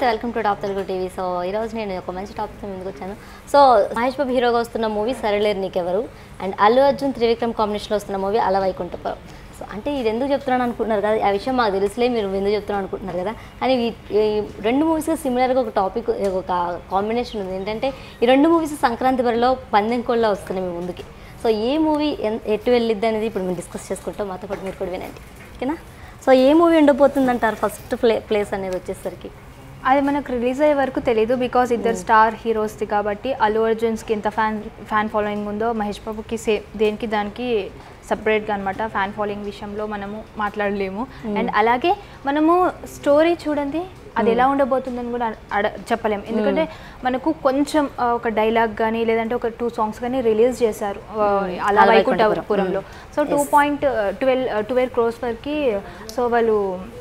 నమస్తే welcome to top Telugu TV so ఈరోజు నేను ఒక మంచి టాపిక్ ముందుకు వచ్చాను సో మహేష్ బాబు హీరోగా వస్తున్న మూవీ సరళేరు నీకెవరు అండ్ అల్లు అర్జున్ త్రివిక్రమ్ కాంబినేషన్లో వస్తున్న మూవీ అల వైకుంఠపురం సో అంటే ఇది ఎందుకు చెప్తున్నాను అనుకుంటున్నారు కదా ఆ విషయం మాకు తెలుసులే మీరు ఎందుకు చెప్తున్నాను అనుకుంటున్నారు కదా కానీ ఈ ఈ రెండు మూవీస్ సిమిలర్గా ఒక టాపిక్ ఒక కాంబినేషన్ ఉంది ఏంటంటే ఈ రెండు మూవీస్ సంక్రాంతి బరిలో పందెం కోళ్ళ వస్తున్నాయి మీ ముందుకి సో ఏ మూవీ ఎటు వెళ్ళిద్ది అనేది ఇప్పుడు మేము డిస్కస్ చేసుకుంటాం మాతో పాటు మీరు కూడా వినండి ఓకేనా సో ఏ మూవీ ఉండబోతుంది అంటారు ఫస్ట్ ప్లే ప్లేస్ అనేది వచ్చేసరికి అది మనకు రిలీజ్ అయ్యే వరకు తెలియదు బికాస్ ఇద్దరు స్టార్ హీరోస్ది కాబట్టి అల్లు అర్జున్స్కి ఎంత ఫ్యాన్ ఫ్యాన్ ఫాలోయింగ్ ఉందో మహేష్ బాబుకి సే దేనికి దానికి సపరేట్గా అనమాట ఫ్యాన్ ఫాలోయింగ్ విషయంలో మనము మాట్లాడలేము అండ్ అలాగే మనము స్టోరీ చూడండి అది ఎలా ఉండబోతుందని కూడా అడ చెప్పలేము ఎందుకంటే మనకు కొంచెం ఆ, ఒక డైలాగ్ కానీ లేదంటే ఒక టూ సాంగ్స్ కానీ రిలీజ్ చేశారు ఆ, అలా Ala Vaikunthapurramuloo so two point twelve twelve crores వరకు సో వాళ్ళు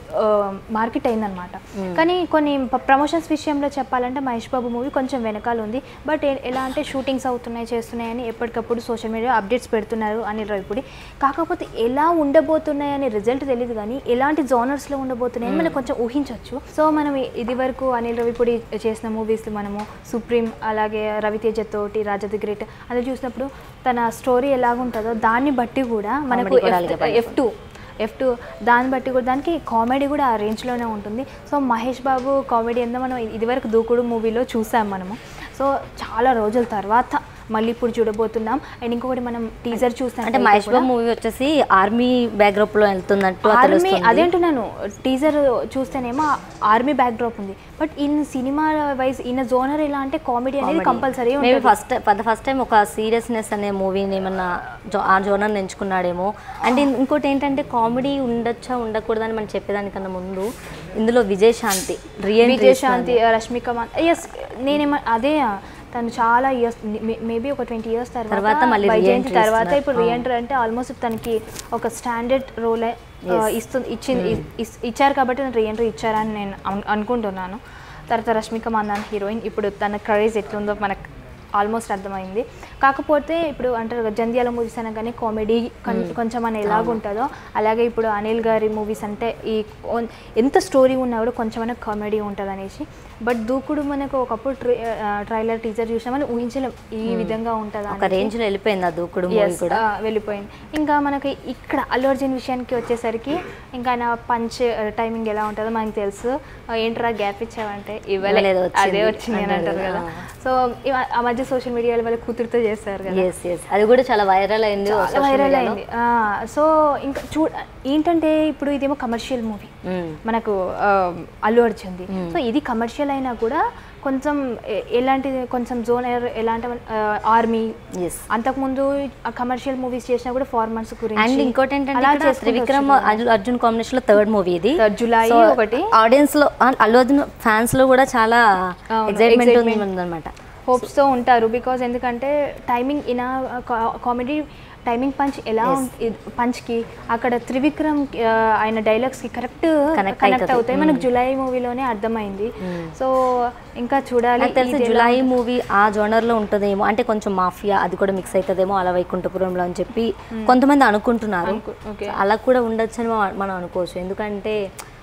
మార్కెట్ అయిందనమాట కానీ కొన్ని ప్రమోషన్స్ విషయంలో చెప్పాలంటే మహేష్ బాబు మూవీ కొంచెం వెనకాల ఉంది బట్ ఎలా అంటే షూటింగ్స్ అవుతున్నాయి చేస్తున్నాయని ఎప్పటికప్పుడు సోషల్ మీడియా అప్డేట్స్ పెడుతున్నారు అని రవిపుడి కాకపోతే ఎలా ఉండబోతున్నాయి అనే రిజల్ట్ తెలియదు కానీ ఎలాంటి జోనర్స్లో ఉండబోతున్నాయని మనం కొంచెం ఊహించవచ్చు సో మనం ఇది వరకు అనిల్ రవిపుడి చేసిన మూవీస్ మనము సుప్రీం అలాగే రవితేజ తోటి రాజా ది గ్రేట్ అది చూసినప్పుడు తన స్టోరీ ఎలాగుంటుందో దాన్ని బట్టి కూడా మనకు Comedy కూడా అలాగే ఎఫ్ టూ ఎఫ్ టూ దాన్ని బట్టి కూడా దానికి కామెడీ కూడా ఆ రేంజ్లోనే ఉంటుంది సో మహేష్ బాబు కామెడీ ఎంతో మనం ఇదివరకు దూకుడు మూవీలో చూసాం మనము సో చాలా రోజుల తర్వాత మళ్ళీ ఇప్పుడు చూడబోతున్నాం అండ్ ఇంకొకటి మనం టీజర్ చూస్తాం అంటే మహేష్ బాబు మూవీ వచ్చేసి ఆర్మీ బ్యాక్డ్రాప్ లో వెళ్తున్నట్టు ఆర్మీ తెలుస్తుంది. అదేంటున్నాను టీజర్ చూస్తేనేమో ఆర్మీ బ్యాక్ డ్రాప్ ఉంది బట్ ఇన్ సినిమా వైజ్ ఇన్ జోనర్ ఎలా అంటే కామెడీ అనేది కంపల్సరీ మేబీ ఉంటుంది first for the first time ఒక సీరియస్నెస్ అనే మూవీని ఏమన్నా జో- ఆ జోనర్ ఎంచుకున్నాడేమో అండ్ ఇన్- ఇంకోటి ఏంటంటే కామెడీ ఉండొచ్చా ఉండకూడదని మనం చెప్పేదానికన్నా ముందు ఇందులో విజయశాంతి రియల్ విజయశాంతి రష్మిక ఎస్ నేనేమ అదే తను చాలా ఇయర్స్ మేబీ ఒక ట్వంటీ ఇయర్స్ తర్వాత తర్వాత మళ్ళీ వైజయంతి re-entry తర్వాత ఇస్తున్నారు. ఇప్పుడు రీఎంటర్ అంటే ఆల్మోస్ట్ తనకి ఒక స్టాండర్డ్ రోల్ ఇస్తుంది ఇచ్చింది ఇస్- ఇచ్చారు కాబట్టి రీఎంట్రీ ఇచ్చారని నేను అను- అనుకుంటున్నాను తర్వాత రష్మిక మందాన్ హీరోయిన్ ఇప్పుడు తన కరేజ్ ఎట్లుందో మనకు ఆల్మోస్ట్ అర్థమైంది కాకపోతే ఇప్పుడు అంటారు కదా, జంధ్యాల మూవీస్ అనగానే కామెడీ కొంచెం అని ఎలాగుంటుందో అలాగే ఇప్పుడు అనిల్ గారి మూవీస్ అంటే ఈ ఓన్- ఎంత స్టోరీ ఉన్నా కూడా కొంచెమైనా కామెడీ ఉంటుంది అనేసి బట్ దూకుడు మనకు ఒకప్పుడు ట్రైలర్ టీజర్ చూసినా మనం ఊహించలేం ఈ విధంగా ఉంటుందా ఒక రేంజ్ లో వెళ్ళిపోయింది ఆ దూకుడు మూవీ Yes, కూడా ఆ, వెళ్ళిపోయింది ఇంకా మనకి ఇక్కడ అల్లు అర్జున్ విషయానికి వచ్చేసరికి ఇంకా ఆయన పంచ్ టైమింగ్ ఎలా ఉంటుందో మనకి తెలుసు ఆ, ఏంట్రా గ్యాప్ ఇచ్చావంటే ఇవ్వలేదు ఇవ్వలేదు, వచ్చింది అదే వచ్చింది అని అంటారు అంటారు కదా కదా. సో ఇవ- ఆ మధ్య సోషల్ మీడియాలో వాళ్ళ కూతురుతో చేస్తారు కదా ఎస్ ఎస్ అది కూడా చాలా వైరల్ అయింది చాలా social వైరల్ media లో. అయింది ఆ, సో ఇంకా చూ ఏంటంటే ఇప్పుడు ఇదేమో కమర్షియల్ మూవీ మ్మ్. మనకు ఆ, అల్లు అర్జున్ది సో ఇది కమర్షియల్ అయినా కూడా కొంచెం ఎ- ఎలాంటిది కొంచెం జోన్ ఎలాంటి ఆర్మీ Yes. అంతకుముందు కమర్షియల్ మూవీస్ చేసినా కూడా ఫార్మర్స్ గురించి అండ్ ఇంకోటి ఏంటంటే అలా ఇక్కడ చేసుకుంటూ త్రివిక్రమ్ వచ్చారు. అల్లు అర్జున్ కాంబినేషన్ లో థర్డ్ మూవీ ఇది Third July ఒకటి. ఆడియన్స్ లో ఆ, అల్లు అర్జున్ ఫ్యాన్స్ లో కూడా చాలా అవును, ఎక్సైట్మెంట్ excitement. ఉందన్నమాట హోప్స్తో ఉంటారు బికాజ్ ఎందుకంటే timing in comedy timing punch ఎలా పంచ్కి అక్కడ త్రివిక్రమ్ ఆ, ఆయన డైలాగ్స్కి కరెక్ట్ Connect కనెక్ట్ అవుతది. అవుతాయి మనకు జులై మూవీలోనే అర్థమైంది సో ఇంకా చూడాలి నాకు తెలిసి ఇది ఎలా జులై మూవీ ఆ జోనర్ లో ఉంటుందేమో అంటే కొంచెం మాఫియా అది కూడా మిక్స్ అవుతుందేమో అలా వైకుంఠపురంలో అని చెప్పి కొంతమంది అనుకుంటున్నారు అనుకు- okay. So, అలా కూడా ఉండొచ్చు అని మనం అనుకోవచ్చు ఎందుకంటే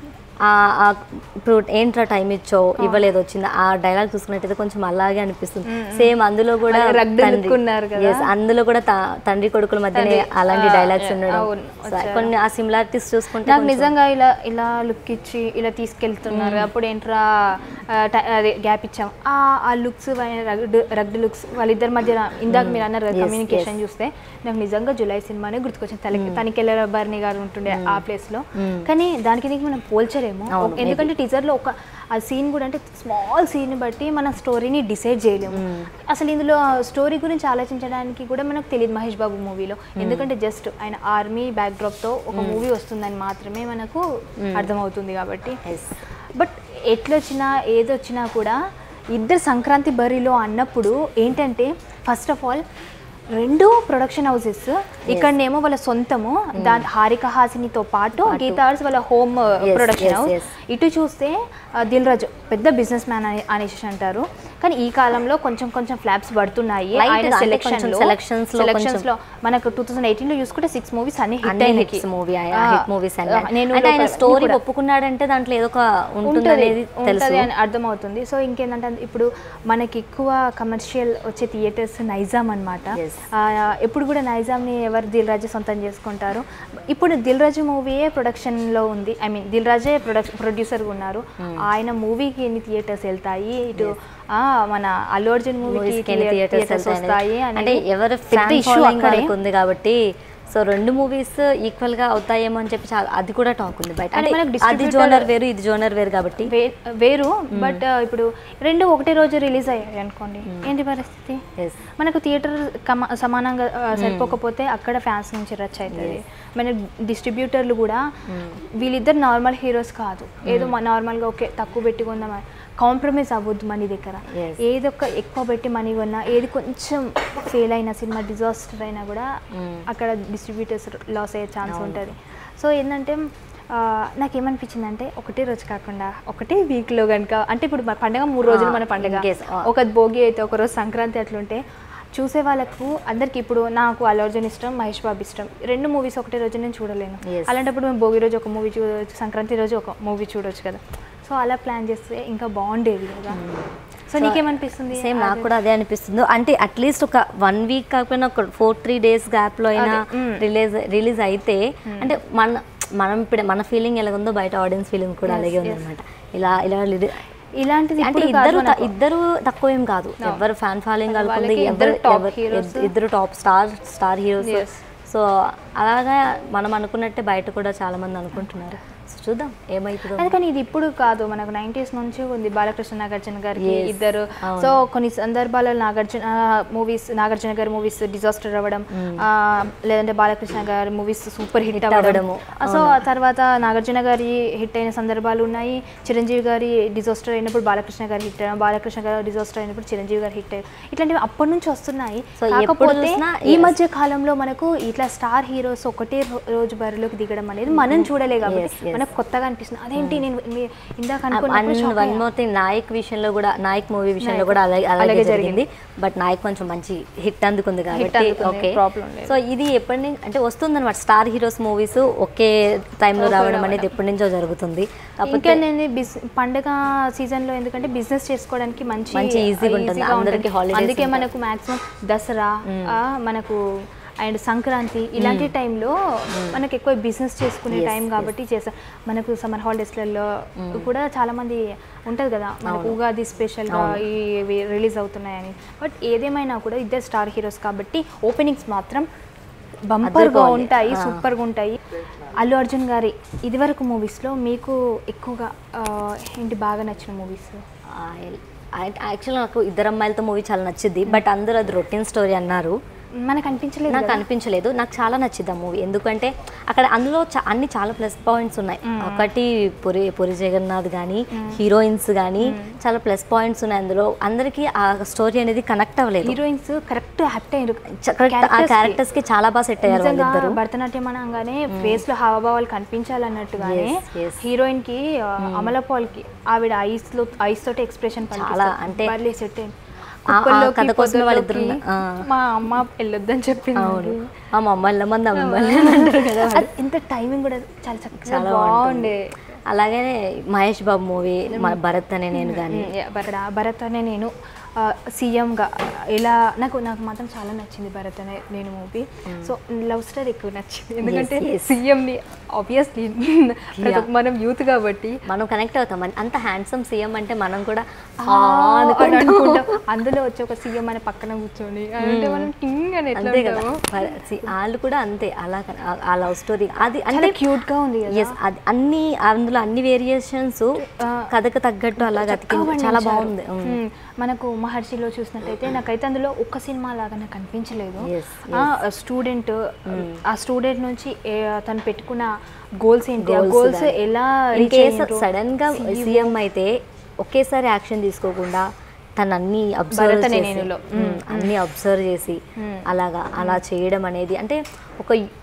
ఆ ఆ ఇప్పుడు ఏంట్రా టైం ఇచ్చో ఇవ్వలేదు వచ్చింది ఆ డైలాగ్ చూసుకున్నట్టయితే కొంచెం అలాగే అనిపిస్తుంది సేమ్ అందులో కూడా మళ్ళీ rugged తండ్రి- look ఉన్నారు కదా. Yes, అందులో కూడా త- తండ్రి కొడుకుల మధ్యనే తండ్రి, అలాంటి ఆ, డైలాగ్స్ yeah, ఉండడం అవును, So, కొన్ని ఆ సిమిలారిటీస్ చూసుకుంటే నాకు కొంచెం- నిజంగా ఇలా ఇలా లుక్ ఇచ్చి ఇలా తీసుకెళ్తున్నారు అప్పుడు ఏంట్రా ఆ, ట- అదే గ్యాప్ ఇచ్చాం ఆ ఆ లుక్స్ రగ్డ్ రగ్డ్ లుక్స్ వాళ్ళిద్దరి మధ్య ఇందాక మీరు అన్నారు కదా Yes, కమ్యూనికేషన్ చూస్తే నాకు నిజంగా జులై సినిమానే గుర్తుకొచ్చింది తనకి తనికెళ్ళ బర్ని గారు ఉంటుండే ఆ ప్లేస్ లో కానీ దానికి దీనికి మనం పోల్చలేము అవును, ఎందుకంటే టీజర్ లో ఒక ఆ సీన్ కూడా అంటే స్మాల్ సీన్ బట్టి మన స్టోరీని డిసైడ్ చేయలేము అసలు ఇందులో స్టోరీ గురించి ఆలోచించడానికి కూడా మనకు తెలియదు మహేష్ బాబు మూవీలో ఎందుకంటే జస్ట్ ఆయన ఆర్మీ బ్యాక్డ్రాప్ తో ఒక మూవీ వస్తుందని మాత్రమే మనకు అర్థమవుతుంది కాబట్టి Yes. బట్ ఎట్లొచ్చినా ఏదొచ్చినా కూడా ఇద్దరు సంక్రాంతి బరిలో అన్నప్పుడు ఏంటంటే ఫస్ట్ ఆఫ్ ఆల్ రెండు ప్రొడక్షన్ హౌసెస్ ఇక్కడనేమో వాళ్ళ సొంతము దాని హారిక హాసినితో పాటు గీతా ఆర్ట్స్ వాళ్ళ home Yes, production yes, house yes. ఇటు చూస్తే ఆ, దిల్ రాజు పెద్ద బిజినెస్ మ్యాన్ అని అనేసి అంటారు కానీ ఈ కాలంలో కొంచెం కొంచెం ఫ్లాప్స్ పడుతున్నాయి Light ఆయన గా అంటే సెలెక్షన్ కొంచెం లో selections లో సెలక్షన్స్ కొంచెం- లో మనకు టూ థౌసండ్ ఎయిటీన్ లో చూసుకుంటే సిక్స్ మూవీస్ అన్ని హిట్ అన్ని అయినాయి హిట్స్ మూవీ ఆ, హిట్ మూవీస్ ఆ, నేను అంటే ఆయన లోపల- స్టోరీ కూడా- ఒప్పుకున్నాడంటే దాంట్లో ఏదో ఒక ఉంటుంది ఉంటుంది అనేది తెలుసు ఉంటుంది అని అర్థమవుతుంది సో ఇంకేంటంటే ఇప్పుడు మనకి ఎక్కువ కమర్షియల్ వచ్చే థియేటర్స్ నైజాం అనమాట Yes. ఎప్పుడు కూడా నైజాంని ఎవరు దిల్ రాజు సొంతం చేసుకుంటారు ఇప్పుడు దిల్ రాజు మూవీయే ప్రొడక్షన్లో ఉంది ఐ మీన్ దిల్ రాజే ప్రొడక్షన్ ప్రొడ్యూసర్గా ఉన్నారు ఆయన మూవీకి ఎన్ని థియేటర్స్ వెళ్తాయి ఇటు ఆ, మన అల్లు అర్జున్ మూవీకి మూవీస్ కి థియేటర్స్ థియేటర్స్ వస్తాయి అంటే అనేది ఎవరు పెద్ద ఫ్యాన్ ఇష్యూ ఫాలోయింగ్ అక్కడే వాళ్ళకి ఉంది కాబట్టి సో రెండు మూవీస్ ఈక్వల్ గా అవుతాయేమో అని చెప్పి చాలా అది కూడా టాక్ ఉంది బయట అంటే అంటే మనకు అది distributor- జోనర్ వేరు ఇది జోనర్ వేరు కాబట్టి వే- వేరు బట్ ఇప్పుడు రెండు ఒకటే రోజు రిలీజ్ అయ్యాయి అనుకోండి ఏంటి పరిస్థితి Yes. మనకు థియేటర్ కమ- సమానంగా ఆ, సరిపోకపోతే అక్కడ ఫ్యాన్స్ నుంచి రచ్ అవుతుంది మన డిస్ట్రిబ్యూటర్లు కూడా వీళ్ళిద్దరు నార్మల్ హీరోస్ కాదు ఏదో నార్మల్గా ఓకే తక్కువ పెట్టి కొందామని కాంప్రమైజ్ అవ్వద్దు మనీ దగ్గర Yes. ఏది ఒక ఎక్కువ పెట్టి మనీ కొన్నా ఏది కొంచెం ఫెయిల్ అయినా సినిమా డిజాస్టర్ అయినా కూడా అక్కడ డిస్ట్రిబ్యూటర్స్ లాస్ అయ్యే ఛాన్స్ ఉంటుంది సో ఏంటంటే ఆ, నాకేమనిపించిందంటే ఒకటే రోజు కాకుండా ఒకటే వీక్లో కనుక అంటే ఇప్పుడు మన పండగ మూడు రోజులు మన పండగ in case, ah. ఒక భోగి అయితే ఒక రోజు సంక్రాంతి అట్లుంటే చూసే వాళ్ళకు అందరికి ఇప్పుడు నాకు అల్లు అర్జున్ ఇష్టం మహేష్ బాబు ఇష్టం రెండు మూవీస్ ఒకటే రోజు నేను చూడలేను Yes. అలాంటప్పుడు మేము భోగి రోజు ఒక మూవీ చూడవచ్చు సంక్రాంతి రోజు ఒక మూవీ చూడొచ్చు కదా సో అలా ప్లాన్ చేస్తే ఇంకా బాగుండేది కదా సో నీకేమనిపిస్తుంది సేమ్ నాకు కూడా అదే అనిపిస్తుంది అంటే అట్లీస్ట్ ఒక వన్ వీక్ కాకపోయినా ఒక ఫోర్ త్రీ డేస్ గ్యాప్ లో అయినా రిలీజ్ రిలీజ్ అయితే అంటే మన మనం ఇప్పుడు మన ఫీలింగ్ ఎలాగుందో బయట ఆడియన్స్ ఫీలింగ్ కూడా అలాగే ఉంది అనమాట ఇలా ఇలా లి- ఇలాంటిది అంటే ఇప్పుడు కాదు ఇద్దరు త- మనకు. ఇద్దరు తక్కువ ఏం కాదు ఎవరు ఫ్యాన్ ఫాలోయింగ్ వాళ్ళకుంది వాళ్ళకి ఎవరు ఇద్దరు top ఎవరు- heroes. ఇద్ద- ఇద్దరు top star star heroes Yes. So అలాగా మనం అనుకున్నట్టే బయట కూడా చాలా మంది అనుకుంటున్నారు సో చూద్దాం ఏమవుతుందో అది కానీ ఇది ఇప్పుడు కాదు మనకు నైంటీస్ నుంచి ఉంది బాలకృష్ణ నాగార్జున గారికి Yes, ఇద్దరు అవును. సో కొన్ని సందర్భాల్లో నాగార్జున మూవీస్ నాగార్జున గారి మూవీస్ డిజాస్టర్ అవ్వడం ఆ, లేదంటే బాలకృష్ణ గారి మూవీస్ సూపర్ హిట్ అవ్వడము అవ్వడము, సో ఆ తర్వాత నాగార్జున గారి హిట్ అయిన సందర్భాలు ఉన్నాయి చిరంజీవి గారి డిజాస్టర్ అయినప్పుడు బాలకృష్ణ గారి హిట్ అయ్యారు బాలకృష్ణ గారి డిజాస్టర్ అయినప్పుడు చిరంజీవి గారి హిట్ అయ్యారు ఇట్లాంటివి అప్పటి నుంచి వస్తున్నాయి So, ఎప్పుడు కాకపోతే చూసినా ఈ yes. మధ్య కాలంలో మనకు ఇట్లా స్టార్ హీరోస్ ఒకటే రో- రోజు బరిలోకి దిగడం అనేది మనం చూడలే కాబట్టి Yes, yes. మనకు కొత్తగా అనిపిస్తుంది అదేంటి నేను మీ- ఇందాక అనుకున్నప్పుడు shock వన్ అయ్యా. మోర్ థింగ్ నాయక్ విషయంలో కూడా నాయక్ మూవీ విషయంలో నాయక్. కూడా అలాగే అలాగే అలాగే జరిగింది. జరిగింది బట్ నాయక్ కొంచెం మంచి హిట్ అందుకుంది కాబట్టి అందుకుంది, ఓకే problem లేదు. సో ఇది ఎప్పటి నుంచి అంటే వస్తుంది అనమాట స్టార్ హీరోస్ మూవీస్ ఒకే టైంలో ఒకే రావడం రావడం. అనేది ఎప్పటి నుంచో జరుగుతుంది ఇంకా కాకపోతే నేను బిజ్ పండగ సీజన్ లో ఎందుకంటే బిజినెస్ చేసుకోవడానికి మంచి మంచి easy గా ఉంటుంది. easy గా అందరికీ holidays అందుకే ఉంటాయి. మనకు మాక్సిమం దసరా ఆ, మనకు అండ్ సంక్రాంతి ఇలాంటి టైంలో మనకు ఎక్కువ బిజినెస్ చేసుకునే Yes, టైం కాబట్టి చేస్తాం మనకు సమ్మర్ హాలిడేస్లలో కూడా చాలా మంది ఉంటుంది కదా మనకు ఉగాది స్పెషల్గా ఇవి రిలీజ్ అవుతున్నాయని బట్ ఏదేమైనా కూడా ఇద్దరు స్టార్ హీరోస్ కాబట్టి ఓపెనింగ్స్ మాత్రం బంపర్గా అదిరిపోవాలి. ఉంటాయి ఆ. సూపర్గా ఉంటాయి అల్లు అర్జున్ గారి ఇదివరకు మూవీస్లో మీకు ఎక్కువగా ఆ, ఏంటి బాగా నచ్చిన మూవీస్ యాక్చువల్ నాకు ఇద్దరు అమ్మాయిలతో మూవీ చాలా నచ్చింది బట్ అందరూ అది రొటీన్ స్టోరీ అన్నారు మనకు అనిపించలేదు నాకు కదా? అనిపించలేదు నాకు చాలా నచ్చింది ఆ మూవీ ఎందుకంటే అక్కడ అందులో చా- అన్ని చాలా ప్లస్ పాయింట్స్ ఉన్నాయి ఒకటి పురి పురి జగన్నాథ్ కానీ హీరోయిన్స్ కానీ చాలా ప్లస్ పాయింట్స్ ఉన్నాయి అందులో అందరికీ ఆ స్టోరీ అనేది కనెక్ట్ అవ్వలేదు హీరోయిన్స్ కరెక్ట్ యాక్ట్ అయ్యారు చ- correct ఆ క్యారెక్టర్స్ కి చాలా బాగా సెట్ అయ్యారు నిజంగా వాళ్ళిద్దరు భరతనాట్యం అనగానే ఫేస్ లో హావభావాలు కనిపించాలన్నట్టుగానే Yes, yes. హీరోయిన్ కి ఆ, అమల పాల్ కి ఆవిడ ఐస్ లో ఐస్ తోటి ఎక్స్ప్రెషన్ చాలా అంటే సెట్ ఆ- ఆ కథ కోసమే వాళ్ళిద్దరు ఉన్న- ఆ. మా అమ్మ వెళ్ళొద్దని చెప్పింది అవును ఆ మమ్మల్ని మంది అమ్మాయి అంటారు కదా అది ఇంత టైమింగ్ కూడా చాలా చక్కగా చాలా బాగుండే అలాగే మహేష్ బాబు మూవీ భరత్ అనే నేను కానీ మ్మ్. యా, భరత్ భరత్ అనే నేను ఆ, సీఎంగా ఎలా నాకు నాకు మాత్రం చాలా నచ్చింది భరత్ అనే నేను మూవీ సో లవ్ స్టోరీ ఎక్కువ నచ్చింది ఎందుకంటే yes. సీఎంని ఆబ్వియస్లీ మనం యూత్ కాబట్టి మనం కనెక్ట్ అవుతాం అన్- అంత హ్యాండ్సమ్ సీఎం అంటే మనం కూడా ఆ, "ఆ" అని అనుకుంటాం. అనుకుంటాం అందులో వచ్చి ఒక సీఎం అని పక్కన కూర్చొని అంటే మనం కింగ్ అని ఎట్లా అంతే కదా ఉంటామో. భర- see, వాళ్ళు కూడా అంతే అలా కన- ఆ- ఆ లవ్ స్టోరీ అది చాలా అంటే క్యూట్ గా ఉంది కదా ఎస్ అది అన్ని అందులో అన్ని వేరియేషన్స్ కథకు తగ్గట్టు అలా చక్కగా చాలా పండించారు. బాగుంది ఉమ్. మ్మ్. మనకు మహర్షిలో చూసినట్టయితే నాకైతే అందులో ఒక్క సినిమా లాగా నాకు అనిపించలేదు Yes, స్టూడెంట్ ఆ స్టూడెంట్ నుంచి ఏ- తను పెట్టుకున్న గోల్స్ ఏంటి ఆ Goals గోల్స్ గాని. ఎలా ఇన్ reach కేస్ అయ్యిండ్రు. సడన్ గా సీఎం అయితే ఒకేసారి యాక్షన్ తీసుకోకుండా తను అన్ని అబ్జర్వ్ భరత్ అనే చేసి నేనులో. ఉమ్, అన్ని అబ్జర్వ్ చేసి అలాగా అలా చేయడం అనేది అంటే ఒక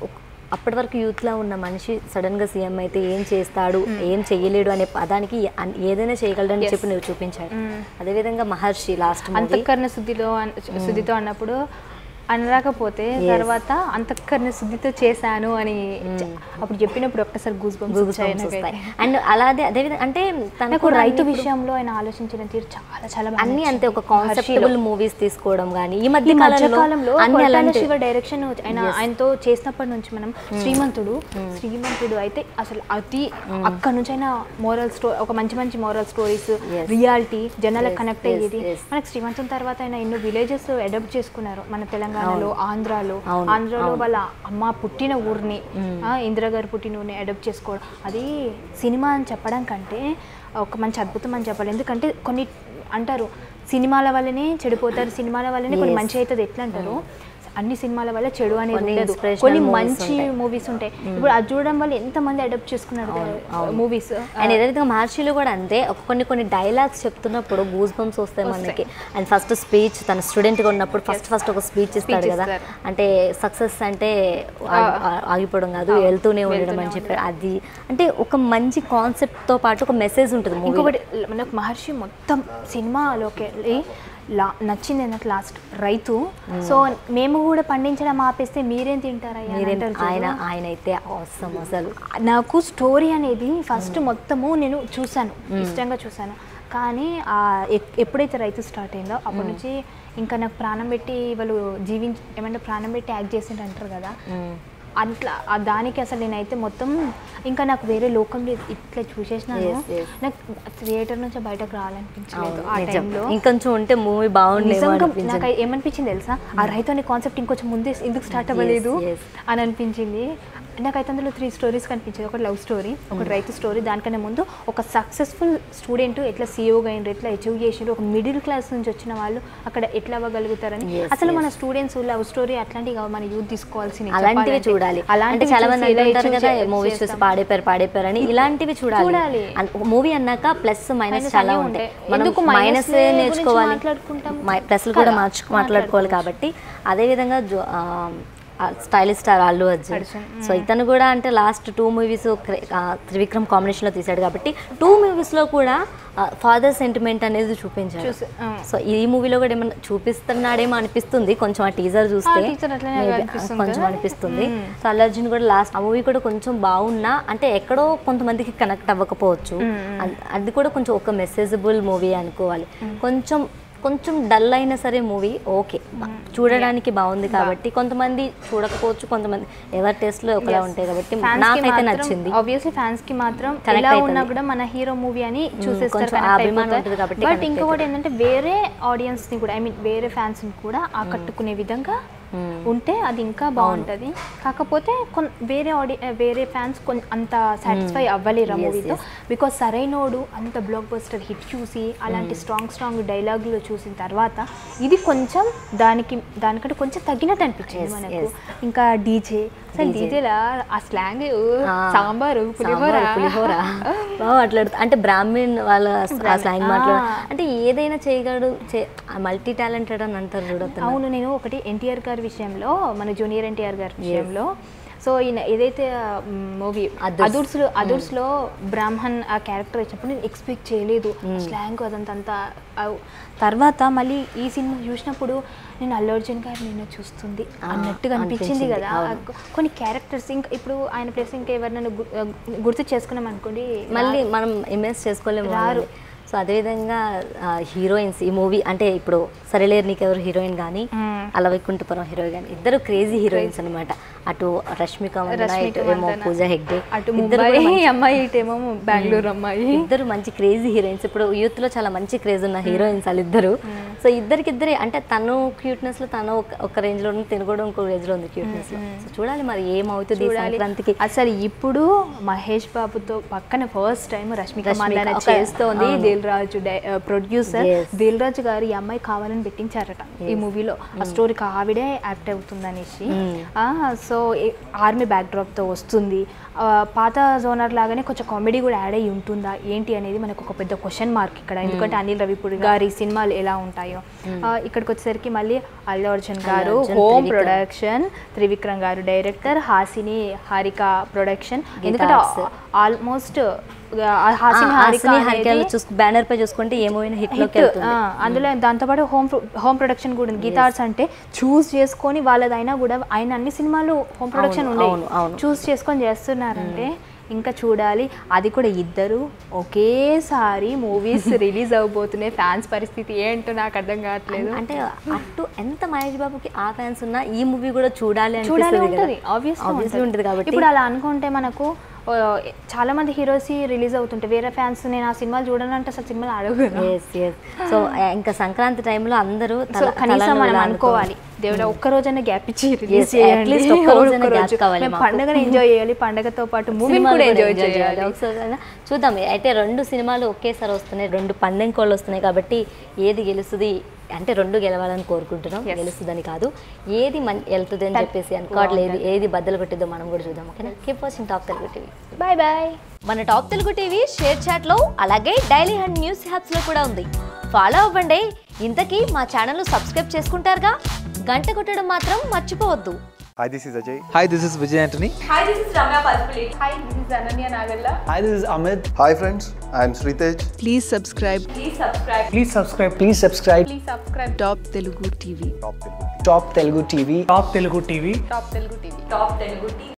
అప్పటి వరకు యూత్లో ఉన్న మనిషి సడన్గా సీఎం అయితే ఏం చేస్తాడు ఏం చెయ్యలేడు అనే పదానికి అన్- ఏదైనా చేయగలడని చెప్పి నువ్వు చూపించాడు అదేవిధంగా మహర్షి లాస్ట్ మూవీ అంతఃకరణ శుద్ధిలో అన్- శుద్ధితో అన్నప్పుడు అనరాకపోతే తర్వాత అంతఃకరణ శుద్ధితో చేశాను అని చ- అప్పుడు చెప్పినప్పుడు ఒక్కసారి గూస్ బంప్స్ వచ్చాయి నాకైతే. అండ్ అలాగే అదేవిధంగా అంటే తనకు నాకు కూడా రైతు అన్ని విషయంలో ఆయన ఆలోచించిన తీరు చాలా చాలా బాగా అన్ని అంతే ఒక నచ్చింది. కాన్సెప్టబుల్ మూవీస్ తీసుకోవడం కానీ ఈ మధ్య ఈ మధ్య కాలంలో కాలంలో అన్ని కొరటాల అలాంటి శివ డైరెక్షన్ ఆయన ఆయనతో చేసినప్పటి నుంచి మనం శ్రీమంతుడు శ్రీమంతుడు అయితే అసలు అతి అక్కడ నుంచి అయినా మోరల్ స్టోరీ ఒక మంచి మంచి మోరల్ స్టోరీస్ రియాలిటీ జనాలకు కనెక్ట్ అయ్యేది yes. మనకి శ్రీమంతుని తర్వాత ఆయన ఎన్నో విలేజెస్ అడాప్ట్ చేసుకున్నారు మన తెలంగాణలో ఆంధ్రాలో అవును, ఆంధ్రాలో వాళ్ళ అమ్మ పుట్టిన ఊరిని ఆ, ఇందిరా గారు పుట్టిన ఊరిని అడాప్ట్ చేసుకోవడం అది సినిమా అని చెప్పడం కంటే ఒక మంచి అద్భుతం అని చెప్పాలి ఎందుకంటే కొన్ని అంటారు సినిమాల వల్లనే చెడిపోతారు సినిమాల వల్లనే కొన్ని Yes. మంచి అవుతుంది ఎట్లా అంటారు అన్ని సినిమాల వల్ల చెడు అనేది కొన్ని ఉండదు inspirational కొన్ని movies మంచి ఉంటాయి. మూవీస్ ఉంటాయి ఇప్పుడు అది చూడడం వల్ల ఎంత మంది అడాప్ట్ చేసుకున్నారు మూవీస్ అండ్ ఏదైతే మహర్షిలో కూడా అంతే ఒక కొన్ని కొన్ని డైలాగ్స్ చెప్తున్నప్పుడు గూస్ బంప్స్ వస్తాయి మనకి అండ్ ఫస్ట్ స్పీచ్ తన స్టూడెంట్ గా ఉన్నప్పుడు ఫస్ట్ ఫస్ట్ ఒక స్పీచ్ ఇస్తాడు కదా ఇస్తారు. అంటే సక్సెస్ అంటే ఆగి- ఆ- ఆగిపోవడం కాదు వెళ్తూనే ఉండడం అని చెప్పి అది అంటే ఒక మంచి కాన్సెప్ట్ తో పాటు ఒక మెసేజ్ ఉంటుంది మూవీ ఇంకొకటి మనకు మహర్షి మొత్తం సినిమాలోకి వెళ్ళి లా నచ్చింది నాకు లాస్ట్ రైతు సో మేము కూడా పండించడం ఆపేస్తే మీరేం తింటారయ్యా అని మీరేం అంటారు చూడు. ఆయన ఆయన అయితే అవసరం అసలు నాకు స్టోరీ అనేది ఫస్ట్ మొత్తము నేను చూశాను ఇష్టంగా చూశాను కానీ ఆ ఎ- ఎప్పుడైతే రైతు స్టార్ట్ అయిందో అప్పటి నుంచి ఇంకా నాకు ప్రాణం పెట్టి వాళ్ళు జీవించి ఏమంటే ప్రాణం పెట్టి యాక్ట్ చేసిండ్రు అంటారు కదా అట్లా ఆ దానికి అసలు నేనైతే మొత్తం ఇంకా నాకు వేరే లోకంలో ఇట్లా చూసేసినాను Yes, yes. నాకు థియేటర్ నుంచి బయటకు రావాలనిపించలేదు ఆ నిజం టైంలో ఇంకొంచెం ఉంటే మూవీ బాగుండేమో నిజంగా అనిపించింది నాకు ఏమనిపించింది తెలుసా ఆ రైతు అనే కాన్సెప్ట్ ఇంకొంచెం ముందే ఎందుకు స్టార్ట్ అవ్వలేదు yes. అని అనిపించింది నాకైతే అందులో త్రీ స్టోరీస్ కనిపించింది ఒకటి లవ్ స్టోరీ ఒకటి రైతు స్టోరీ దానికన్నా ముందు ఒక సక్సెస్ఫుల్ స్టూడెంట్ ఎట్లా సీఈఓగా అయ్యారు ఎట్లా అచీవ్ చేసిండ్రు ఒక మిడిల్ క్లాస్ నుంచి వచ్చిన వాళ్ళు అక్కడ ఎట్లా అవ్వగలుగుతారని Yes, అసలు yes. మన స్టూడెంట్స్ లవ్ స్టోరీ అట్లాంటివి కావు, మన యూత్ తీసుకోవాల్సిన అలాంటివి చూడాలి అంటే చాలా మంది అంటుంటారు కదా మూవీస్ చూసి పాడైపోయారు పాడైపోయారు అని ఇలాంటివి చూడాలి చూడాలి. మూవీ అన్నాక ప్లస్ మైనస్ Minus చాలా అన్నీ ఉంటాయి ఉంటాయి. మనం ఎందుకు మైనస్ minus లే గురించి నేర్చుకోవాలి మాట్లాడుకుంటాం? ప్లస్ కూడా కదా, మార్చు మాట్లాడుకోవాలి కాబట్టి అదే విధంగా stylish star Allu Arjun Arjun, so ఇతను కూడా అంటే లాస్ట్ టూ మూవీస్ త్రివిక్రమ్ కాంబినేషన్లో తీశాడు కాబట్టి టూ మూవీస్లో కూడా ఫాదర్ సెంటిమెంట్ అనేది చూపించాడు చూసి ఆ. సో ఈ మూవీలో కూడా ఏమన్నా చూపిస్తున్నాడేమో అనిపిస్తుంది కొంచెం ఆ టీజర్ చూస్తే ఆ, teaser అట్లనే maybe అనిపిస్తుంది కొంచెం కదా. అనిపిస్తుంది సో అల్లు అర్జున్ కూడా లాస్ట్ ఆ మూవీ కూడా కొంచెం బాగున్నా అంటే ఎక్కడో కొంతమందికి కనెక్ట్ అవ్వకపోవచ్చు అది- అది కూడా కొంచెం ఒక మెసేజబుల్ మూవీ అనుకోవాలి కొంచెం కొంచెం డల్ అయినా సరే మూవీ ఓకే చూడడానికి బాగుంది కాబట్టి కొంతమంది చూడకపోవచ్చు కొంతమంది ఎవరి టేస్ట్లో ఒకలా ఉంటాయి కాబట్టి నాకైతే నచ్చింది ఆబ్వియస్లీ ఫ్యాన్స్ కి మాత్రం Connect ఎలా అవుతుంది. ఉన్నా కూడా మన హీరో మూవీ అని చూసేస్తారు కొంచెం connect అభిమానం అయిపోతారు. ఉంటుంది కాబట్టి బట్ connect ఇంకొకటి ఏంటంటే వేరే ఆడియన్స్ ని కూడా ఐ మీన్ వేరే ఫ్యాన్స్ ని కూడా ఆకట్టుకునే విధంగా ఉంటే అది ఇంకా బాగుంటది కాకపోతే కొన్ వేరే ఆడి వేరే ఫ్యాన్స్ కొన్ అంత సాటిస్ఫై అవ్వలేరు ఆ Yes, మూవీతో బికాస్ సరైనోడు అంత బ్లాక్ బస్టర్ హిట్ చూసి అలాంటి స్ట్రాంగ్ స్ట్రాంగ్ డైలాగులు చూసిన తర్వాత ఇది కొంచెం దానికి దానికంటే కొంచెం తగ్గినట్టు అనిపించింది Yes, మనకు yes. ఇంకా డీజే అసలు DJ. డీజేలా ఆ స్లాంగ్ ఆ, సాంబారు పులిహోర సాంబార్, పులిహోర బాగా మాట్లాడుతూ అంటే బ్రాహ్మణ్ వాళ్ళ ఆ స్లాంగ్ మాట్లాడు ఆ. అంటే ఏదైనా చేయగలడు మల్టీ టాలెంటెడ్ అని అంటారు చూడొద్దు అవును నేను ఒకటి ఎన్టీఆర్ గారి విషయంలో మన జూనియర్ ఎన్టీఆర్ గారి విషయంలో సో ఈయన ఏదైతే మూవీ అదుర్స్. అదుర్స్లో అదుర్స్లో బ్రాహ్మణ్ ఆ క్యారెక్టర్ వచ్చినప్పుడు నేను ఎక్స్పెక్ట్ చేయలేదు స్లాంగ్ అదంతా తర్వాత మళ్ళీ ఈ సినిమా చూసినప్పుడు నేను అల్లు అర్జున్ గారు నిన్ను చూస్తుంది ఆ, అన్నట్టుగా అనిపించింది అనిపించింది, కదా అవును. కొన్ని క్యారెక్టర్స్ ఇంకా ఇప్పుడు ఆయన ప్లేస్ ఇంకా ఎవరినైనా గు- గుర్తు చేసుకున్నాం అనుకోండి మళ్ళీ మనం ఇమేజ్ చేసుకోలేము రారు. వాళ్ళని. సో అదేవిధంగా హీరోయిన్స్ ఈ మూవీ అంటే ఇప్పుడు సరేలేరు నీకెవరు హీరోయిన్ కానీ మ్మ్. అలవైకుంఠపురం హీరోయిన్ కానీ ఇద్దరు క్రేజీ హీరోయిన్స్ అనమాట అటు రష్మిక మందన రష్మిక ఇటు ఏమో మందన. పూజ హెగ్డే అటు ఇద్దరు ముంబై కూడా మంచి- అమ్మాయి ఇటేమో బెంగళూరు అమ్మాయి ఇద్దరు మంచి క్రేజీ హీరోయిన్స్ ఇప్పుడు యూత్ లో చాలా మంచి క్రేజ్ ఉన్న హీరోయిన్స్ వాళ్ళిద్దరు సో ఇద్దరికిద్దరే అంటే తను క్యూట్నెస్ లో తను ఒక- ఒక రేంజ్ లో ఉంది తిను కూడా ఇంకో రేంజ్ లో ఉంది క్యూట్నెస్ లో సో చూడాలి మరి ఏమవుతుంది ఈ చూడాలి సంక్రాంతికి అసలు ఇప్పుడు మహేష్ బాబుతో పక్కన ఫస్ట్ టైం రష్మిక రష్మిక మందన ఒక- చేస్తోంది అవును. Dil Raju producer Yes. దిల్ రాజు గారు ఈ అమ్మాయి కావాలని పెట్టించారట ఈ మూవీలో ఆ స్టోరీకి ఆవిడే యాక్ట్ అవుతుందనేసి సో ఆర్మీ బ్యాక్డ్రాప్తో వస్తుంది ఆ, పాత జోనర్ లాగానే కొంచెం కామెడీ కూడా యాడ్ అయ్యి ఉంటుందా ఏంటి అనేది మనకు ఒక పెద్ద క్వశ్చన్ మార్క్ ఇక్కడ ఎందుకంటే అనిల్ రవిపూడి గారి సినిమాలు ఎలా ఉంటాయో ఆ, ఇక్కడికి వచ్చేసరికి మళ్ళీ Allu Arjun garu Arjun, home Trivikram. Production Trivikram garu director Haasini Haarika production ఎందుకంటే Arts. ఆల్మోస్ట్ హాసిని హారిక హాసిని అనేది హరికలు చూసుకు బ్యానర్ పై చూసుకుంటే ఏ మూవీ హిట్ లోకి హిట్ వెళ్తుంది అందులో దాంతోపాటు హోమ్ హోమ్ ప్రొడక్షన్ కూడా ఉంది గీతా ఆర్ట్స్ అంటే చూస్ చేసుకొని వాళ్ళదైనా కూడా ఆయన అన్ని సినిమాలు హోమ్ ప్రొడక్షన్ అవును, ఉన్నాయి అవును. చూస్ చేసుకొని చేస్తున్నారంటే ఇంకా చూడాలి అది కూడా ఇద్దరు ఒకేసారి మూవీస్ రిలీజ్ అవబోతున్నాయి ఫ్యాన్స్ పరిస్థితి ఏంటో నాకు అర్థం కావట్లేదు అంటే అటు ఎంత మహేష్ బాబుకి ఆ ఫ్యాన్స్ ఉన్నా ఈ మూవీ కూడా చూడాలి చూడాలి అనిపిస్తుంది ఉంటుంది ఆబ్వియస్లీ ఆబ్వియస్లీ ఉంటుంది కాబట్టి ఇప్పుడు అలా అనుకుంటే మనకు ఆ, చాలా మంది హీరోస్ రిలీజ్ అవుతుంటాయి వేరే ఫ్యాన్స్ నేను ఆ సినిమాలు చూడాలంటే అసలు సినిమాలు అడగను ఎస్ ఎస్ సో ఇంకా సంక్రాంతి టైంలో అందరూ సో తల- కనీసం తలలో మనం ఇలా అనుకోవాలి దేవుడా ఒక్క రోజైనా గ్యాప్ ఇచ్చి Yes, రిలీజ్ at చేయండి least ఒక్క రోజైనా ఒక్క gap రోజు. కావాలి మేము మాకు. పండగను ఎంజాయ్ చేయాలి పండగతో పాటు మూవీని సినిమాలు కూడా కూడా ఎంజాయ్ enjoy చేయాలి ఒకసారి అయినా చూద్దాం అయితే రెండు సినిమాలు ఒకేసారి వస్తున్నాయి రెండు పందెం కోళ్ళు వస్తున్నాయి కాబట్టి ఏది గెలుస్తుంది అంటే రెండు గెలవాలని కోరుకుంటున్నాం గెలుస్తుందని కాదు ఏది మం వెళ్తుంది అని చెప్పేసి అనుకోవట్లేదు ఏది ఏది బద్దలు కొట్టిద్దో మనం కూడా చూద్దాం ఓకేనా keep watching top Telugu TV bye bye మన టాప్ తెలుగు టీవీ షేర్ చాట్లో అలాగే డైలీ హండ్ న్యూస్ హ్యాప్స్లో కూడా ఉంది ఫాలో అవ్వండి ఇంతకీ మా ఛానల్ సబ్స్క్రైబ్ చేసుకుంటారుగా గంట కొట్టడం మాత్రం మర్చిపోవద్దు Hi, this is Ajay. Hi, this is Vijay Antony. Hi, this is Ramya Palpulate. Hi, this is Ananya Nagalla. Hi, this is Amit. Hi, friends. I am Sritej. Please subscribe Please subscribe. Please subscribe. Please subscribe. Please subscribe. Top Telugu TV. Top Telugu. Top Telugu TV. Top Telugu TV. Top Telugu TV. Top Telugu TV.